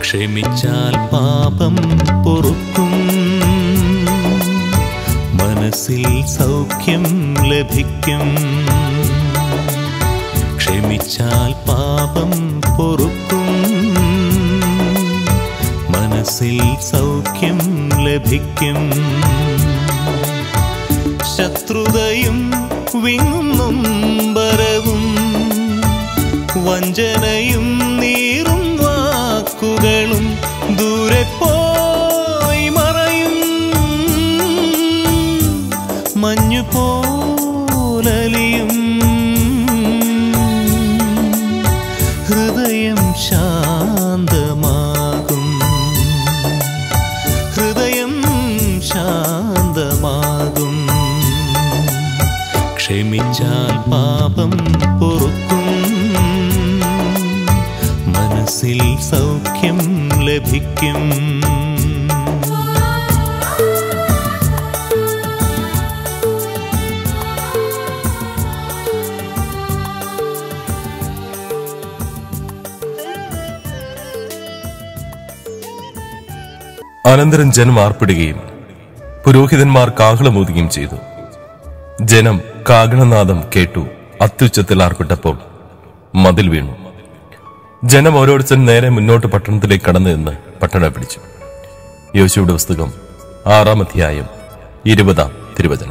ക്ഷമിച്ചാൽ പാപം പൊറുക്കും മനസ്സിൽ സൗഖ്യം ലഭിക്കും ക്ഷമിച്ചാൽ പാപം പൊറുക്കും മനസ്സിൽ സൗഖ്യം ലഭിക്കും ശത്രുതയും വിങ്ങും നൊമ്പരവും വഞ്ചനയും നീറും വാക്കുകളും ദൂരെ പോയി മറയും മഞ്ഞു പോലലിയും ഹൃദയം ശാന്തമാകും ഹൃദയം ശാന്തമാകും ക്ഷമിച്ചാൽ പാപം പൊറുക്കും മനസ്സിൽ സൗഖ്യം ലഭിക്കും അനന്തരം ജനം ആർപ്പിടുകയും പുരോഹിതന്മാർ കാഹളമൂതുകയും ചെയ്തു ജനം കാഹളനാദം കേട്ടു അത്യുച്ചത്തിൽ ആർപ്പിട്ടപ്പോൾ മതിൽ വീണു ജനം ഓരോരുത്തരും നേരെ മുന്നോട്ട് പട്ടണത്തിലേക്ക് കടന്നു നിന്ന് പട്ടണം പിടിച്ചു യോശുവിടെ പുസ്തകം ആറാം അധ്യായം ഇരുപതാം തിരുവചനം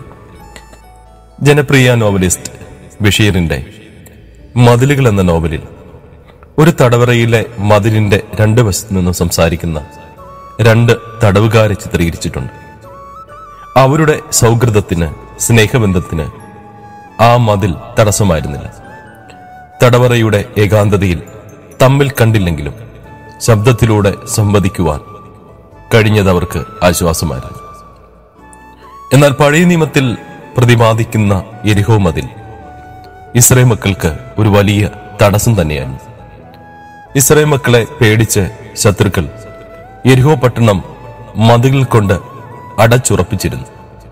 ജനപ്രിയ നോവലിസ്റ്റ് ബഷീറിന്റെ മതിലുകൾ എന്ന നോവലിൽ ഒരു തടവറയിലെ മതിലിന്റെ രണ്ട് വശത്തു നിന്നും സംസാരിക്കുന്ന രണ്ട് തടവുകാരെ ചിത്രീകരിച്ചിട്ടുണ്ട് അവരുടെ സൗഹൃദത്തിന് സ്നേഹബന്ധത്തിന് ആ മതിൽ തടസ്സമായിരുന്നില്ല തടവറയുടെ ഏകാന്തതയിൽ തമ്മിൽ കണ്ടില്ലെങ്കിലും ശബ്ദത്തിലൂടെ സംവദിക്കുവാൻ കഴിഞ്ഞതവർക്ക് ആശ്വാസമായിരുന്നു എന്നാൽ പഴയ നിയമത്തിൽ പ്രതിപാദിക്കുന്ന എരിഹോ മതിൽ ഇസ്രായേൽ മക്കൾക്ക് ഒരു വലിയ തടസ്സം തന്നെയായിരുന്നു ഇസ്രായേൽ മക്കളെ പേടിച്ച് ശത്രുക്കൾ എരിഹോ പട്ടണം മതിലുകൾ കൊണ്ട് അടച്ചുറപ്പിച്ചിരുന്നു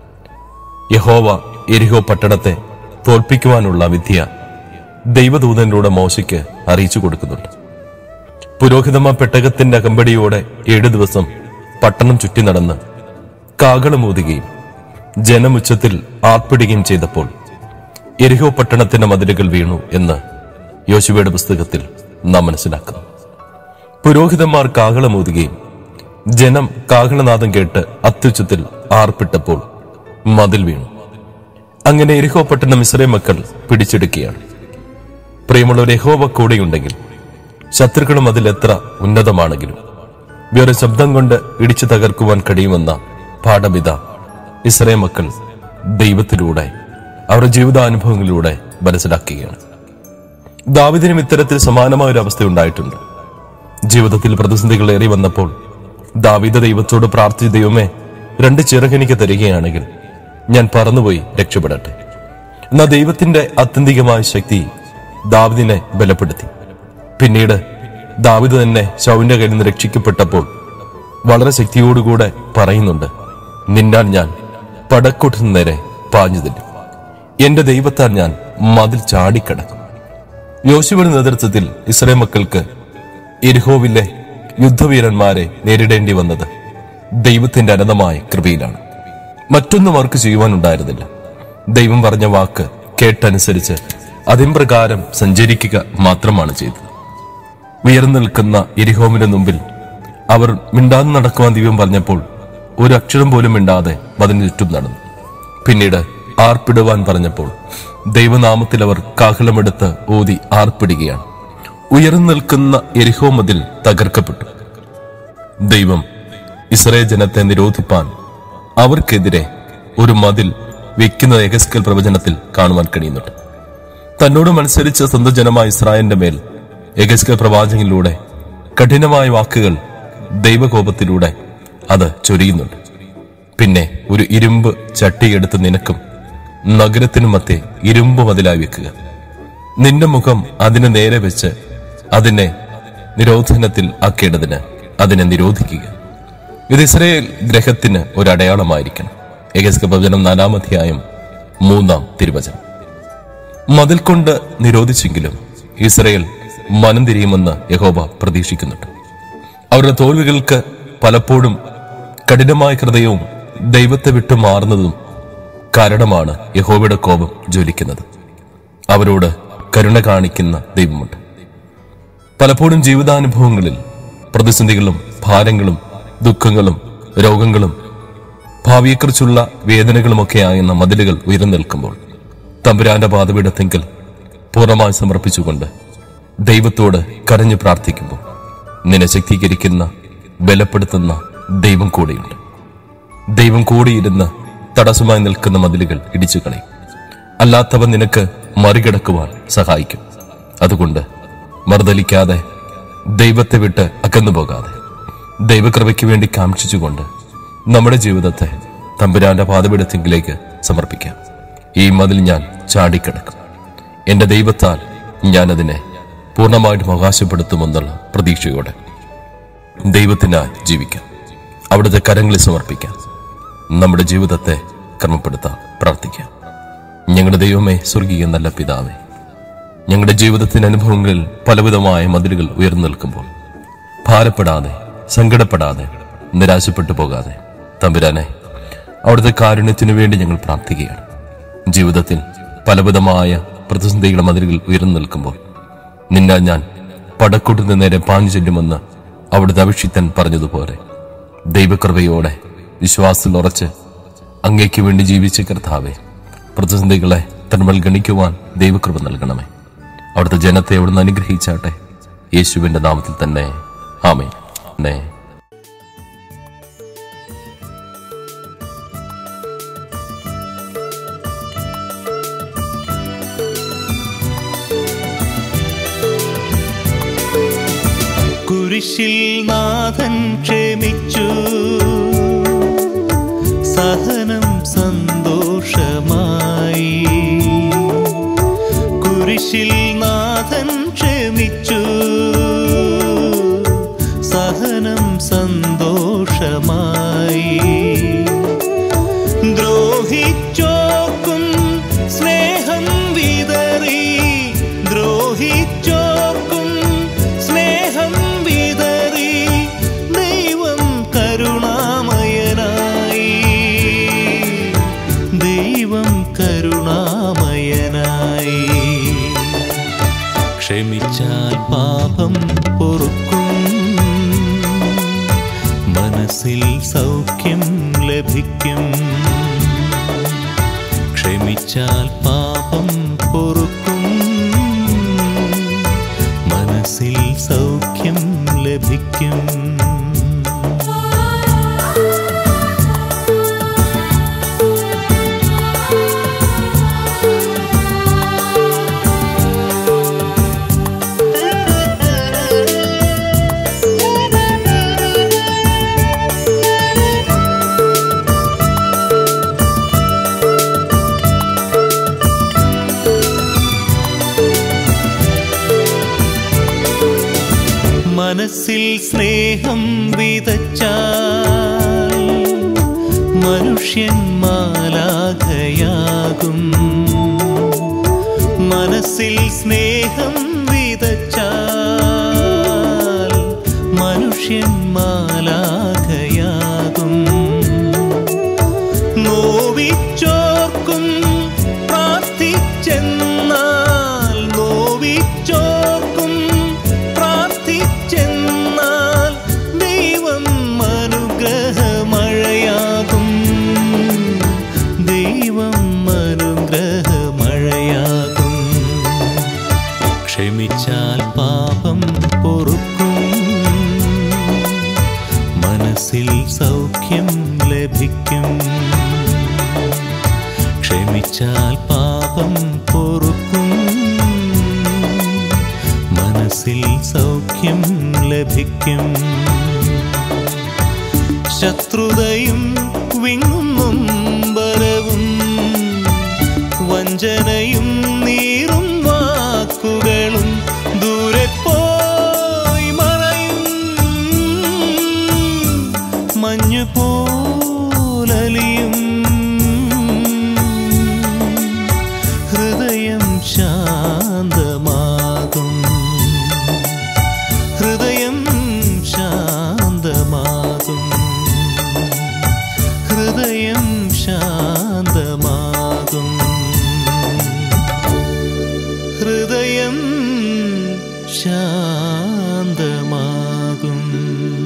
യഹോവ എരിഹോ പട്ടണത്തെ തോൽപ്പിക്കുവാനുള്ള വിദ്യ ദൈവദൂതനിലൂടെ മോശയ്ക്ക് അറിയിച്ചു കൊടുക്കുന്നുണ്ട് പുരോഹിതമ പെട്ടകത്തിന്റെ അകമ്പടിയോടെ ഏഴു ദിവസം പട്ടണം ചുറ്റി നടന്ന് കാകളമൂതുകയും ജനമുച്ചത്തിൽ ആർപ്പിടുകയും ചെയ്തപ്പോൾ എരിഹോ പട്ടണത്തിന്റെ മതിലുകൾ വീണു എന്ന് യോശുവയുടെ പുസ്തകത്തിൽ നാം മനസ്സിലാക്കുന്നു പുരോഹിതന്മാർ കാഹളമൂതുകയും ജനം കാഹളനാദം കേട്ട് അത്യുച്ചത്തിൽ ആർപ്പിട്ടപ്പോൾ മതിൽ വീണു അങ്ങനെ എരിഹോ പട്ടണം ഇസ്രേ മക്കൾ പിടിച്ചെടുക്കുകയാണ് പ്രിയമുള്ളവർ യഹോവ കൂടെയുണ്ടെങ്കിൽ ശത്രുക്കളും അതിൽ എത്ര ഉന്നതമാണെങ്കിലും വേറെ ശബ്ദം കൊണ്ട് ഇടിച്ചു തകർക്കുവാൻ കഴിയുമെന്ന പാഠമിത ഇസ്രേ മക്കൾ ദൈവത്തിലൂടെ അവരുടെ ജീവിതാനുഭവങ്ങളിലൂടെ മനസ്സിലാക്കുകയാണ് ദാവിദിനും ഇത്തരത്തിൽ സമാനമായ ഒരു അവസ്ഥ ഉണ്ടായിട്ടുണ്ട് ജീവിതത്തിൽ പ്രതിസന്ധികൾ ഏറി വന്നപ്പോൾ ദാവിദ ദൈവത്തോട് പ്രാർത്ഥിച്ച ദൈവമേ രണ്ട് ചിറകെനിക്ക് തരികയാണെങ്കിൽ ഞാൻ പറന്നുപോയി രക്ഷപ്പെടട്ടെ എന്നാൽ ദൈവത്തിന്റെ ആത്യന്തികമായ ശക്തി ദാവിദിനെ ബലപ്പെടുത്തി പിന്നീട് ദാവിദ് തന്നെ ശൗവിന്റെ കയ്യിൽ നിന്ന് രക്ഷിക്കപ്പെട്ടപ്പോൾ വളരെ ശക്തിയോടുകൂടെ പറയുന്നുണ്ട് നിന്നാൽ ഞാൻ പടക്കൂട്ടിന് നേരെ പാഞ്ഞു തല്ലും എന്റെ ദൈവത്താൽ ഞാൻ മതിൽ ചാടിക്കടക്കും യോശുവിന്റെ നേതൃത്വത്തിൽ ഇസ്രായേൽ മക്കൾക്ക് എരിഹോവിലെ യുദ്ധവീരന്മാരെ നേരിടേണ്ടി വന്നത് ദൈവത്തിന്റെ അനന്തമായ കൃപയിലാണ് മറ്റൊന്നും അവർക്ക് ചെയ്യുവാനുണ്ടായിരുന്നില്ല ദൈവം പറഞ്ഞ വാക്ക് കേട്ടനുസരിച്ച് അതിൻ പ്രകാരം സഞ്ചരിക്കുക മാത്രമാണ് ചെയ്തത് ഉയർന്നു നിൽക്കുന്ന എരിഹോമിന്റെ മുമ്പിൽ അവർ മിണ്ടാതെ നടക്കുവാൻ ദൈവം പറഞ്ഞപ്പോൾ ഒരു അക്ഷരം പോലും മിണ്ടാതെ അതിന് ചുറ്റും നടന്നു പിന്നീട് ആർപ്പിടുവാൻ പറഞ്ഞപ്പോൾ ദൈവനാമത്തിൽ അവർ കാഹളമെടുത്ത് ഊതി ആർപ്പിടുകയാണ് ഉയർന്നു നിൽക്കുന്ന എരിഹോ മതിൽ തകർക്കപ്പെട്ടു ദൈവം ഇസ്രായേൽ ജനത്തെ നിരോധിപ്പാൻ അവർക്കെതിരെ ഒരു മതിൽ വെക്കുന്ന എഗസ്കൽ പ്രവചനത്തിൽ കാണുവാൻ കഴിയുന്നുണ്ട് തന്നോട് മത്സരിച്ച സ്വന്തം ജനമായ ഇസ്രായേലിന്റെ മേൽ എഗസ്കൽ പ്രവാചകനിലൂടെ കഠിനമായ വാക്കുകൾ ദൈവകോപത്തിലൂടെ അത് ചൊരിയുന്നുണ്ട് പിന്നെ ഒരു ഇരുമ്പ് ചട്ടിയെടുത്ത് നിനക്കും നഗരത്തിനും മധ്യേ ഇരുമ്പ് മതിലായി വെക്കുക നിന്റെ മുഖം അതിന് നേരെ വെച്ച് അതിനെ നിരോധനത്തിൽ ആക്കേണ്ടതിന് അതിനെ നിരോധിക്കുക ഇത് ഇസ്രയേൽ ഗ്രഹത്തിന് ഒരു അടയാളമായിരിക്കണം ഏകസ്ക പ്രവചനം നാലാം അധ്യായം മൂന്നാം തിരുവചനം മതിൽ കൊണ്ട് നിരോധിച്ചെങ്കിലും ഇസ്രയേൽ മനം തിരിയുമെന്ന് യഹോബ പ്രതീക്ഷിക്കുന്നുണ്ട് അവരുടെ തോൽവികൾക്ക് പലപ്പോഴും കഠിനമായ ഹൃദയവും ദൈവത്തെ വിട്ടു മാറുന്നതും കാരണമാണ് യഹോവയുടെ കോപം ജ്വലിക്കുന്നത് അവരോട് കരുണ കാണിക്കുന്ന ദൈവമുണ്ട് പലപ്പോഴും ജീവിതാനുഭവങ്ങളിൽ പ്രതിസന്ധികളും ഭാരങ്ങളും ദുഃഖങ്ങളും രോഗങ്ങളും ഭാവിയെക്കുറിച്ചുള്ള വേദനകളുമൊക്കെ ആയെന്ന മതിലുകൾ ഉയർന്നു നിൽക്കുമ്പോൾ തമ്പുരാന്റെ പാതപീഠത്തെങ്കിൽ പൂർണ്ണമായി സമർപ്പിച്ചുകൊണ്ട് ദൈവത്തോട് കരഞ്ഞു പ്രാർത്ഥിക്കുമ്പോൾ നിന്നെ ശക്തീകരിക്കുന്ന ബലപ്പെടുത്തുന്ന ദൈവം കൂടെയുണ്ട് ദൈവം കൂടിയിരുന്ന് തടസ്സമായി നിൽക്കുന്ന മതിലുകൾ ഇടിച്ചു കളയും അല്ലാത്തവ നിനക്ക് മറികടക്കുവാൻ സഹായിക്കും അതുകൊണ്ട് മറുതലിക്കാതെ ദൈവത്തെ വിട്ട് അകന്നു പോകാതെ ദൈവകൃപയ്ക്ക് വേണ്ടി കാക്ഷിച്ചുകൊണ്ട് നമ്മുടെ ജീവിതത്തെ തമ്പുരാന്റെ പാതപീഠത്തിങ്കിലേക്ക് സമർപ്പിക്കാം ഈ മതിൽ ഞാൻ ചാടിക്കിടക്കും എന്റെ ദൈവത്താൽ ഞാനതിനെ പൂർണ്ണമായിട്ടും അവകാശപ്പെടുത്തുമെന്നുള്ള പ്രതീക്ഷയോടെ ദൈവത്തിനായി ജീവിക്കാം അവിടുത്തെ കരങ്ങളിൽ സമർപ്പിക്കാം നമ്മുടെ ജീവിതത്തെ ക്രമപ്പെടുത്താം പ്രാർത്ഥിക്കാം ഞങ്ങളുടെ ദൈവമേ സ്വർഗീയ നല്ല പിതാവേ ഞങ്ങളുടെ ജീവിതത്തിന്റെ അനുഭവങ്ങളിൽ പലവിധമായ മതിലുകൾ ഉയർന്നു നിൽക്കുമ്പോൾ ഭാരപ്പെടാതെ സങ്കടപ്പെടാതെ നിരാശപ്പെട്ടു പോകാതെ തമ്പുരാനെ അവിടുത്തെ കാരുണ്യത്തിനു വേണ്ടി ഞങ്ങൾ പ്രാർത്ഥിക്കുകയാണ് ജീവിതത്തിൽ പലവിധമായ പ്രതിസന്ധികളുടെ മതിലുകൾ ഉയർന്നു നിൽക്കുമ്പോൾ നിന്നാൽ ഞാൻ പടക്കൂട്ടിന് നേരെ പാഞ്ഞു ചെല്ലുമെന്ന് അവിടുത്തെ അഭിഷിക്തൻ പറഞ്ഞതുപോലെ ദൈവകൃപയോടെ വിശ്വാസത്തിൽ ഉറച്ച് അങ്ങേക്ക് വേണ്ടി ജീവിച്ച കർത്താവെ പ്രതിസന്ധികളെ തന്മൽ ഗണിക്കുവാൻ ദൈവകൃപ നൽകണമേ അവിടുത്തെ ജനത്തെ അവിടുന്ന് അനുഗ്രഹിച്ചാട്ടെ യേശുവിന്റെ നാമത്തിൽ തന്നെ ആമേ നേ കുരിശിൽ നാഥൻ ക്ഷമിച്ചു സഹനം സന്തോഷമായി കുരിശിൽ നാഥൻ ക്ഷമിച്ചു സഹനം സന്തോഷമായി ദ്രോഹിച്ചോക്കും സ്നേഹം വിതറി ദ്രോഹിച്ചോക്കും സ്നേഹം വിതറി ദൈവം കരുണാമയനായി ദൈവം കരുണാമയനായി ക്ഷമിച്ചാൽ പാപം പൊറുക്കും മനസ്സിൽ സൗഖ്യം ലഭിക്കും ക്ഷമിച്ചാൽ പാപം പൊറുക്കും മനസ്സിൽ സൗഖ്യം ലഭിക്കും മനസ്സിൽ സ്നേഹം വിതച്ചാൽ മനുഷ്യൻ മാലാഖയാകും മനസ്സിൽ സ്നേഹം വിതച്ചാൽ മനുഷ്യൻ മാലാഖയാകും നോവിച്ചോർക്കും പ്രാർത്ഥിച്ചെന്നാൽ നോവിച്ചോർക്കും പ്രാർത്ഥിച്ചെന്നാൽ ദൈവം അനുഗ്രഹമഴയാകും ദൈവം അനുഗ്രഹമഴയാകും ക്ഷമിച്ചാൽ പാപം പൊറുക്കും മനസ്സിൽ സൗഖ്യം ലഭിക്കും ക്ഷമിച്ചാൽ പാപം പൊറുക്കും മനസ്സിൽ സൗഖ്യം ലഭിക്കും ശത്രുതയും വിങ്ങും ബലവും വഞ്ചനയും നീറും വാക്കുകളും ദൂരെ പോയി മറയും മഞ്ഞു പോലലിയും ഹൃദയം ശാന്തമാകും ഹൃദയം ശാന്തമാകും ശാന്തമാകും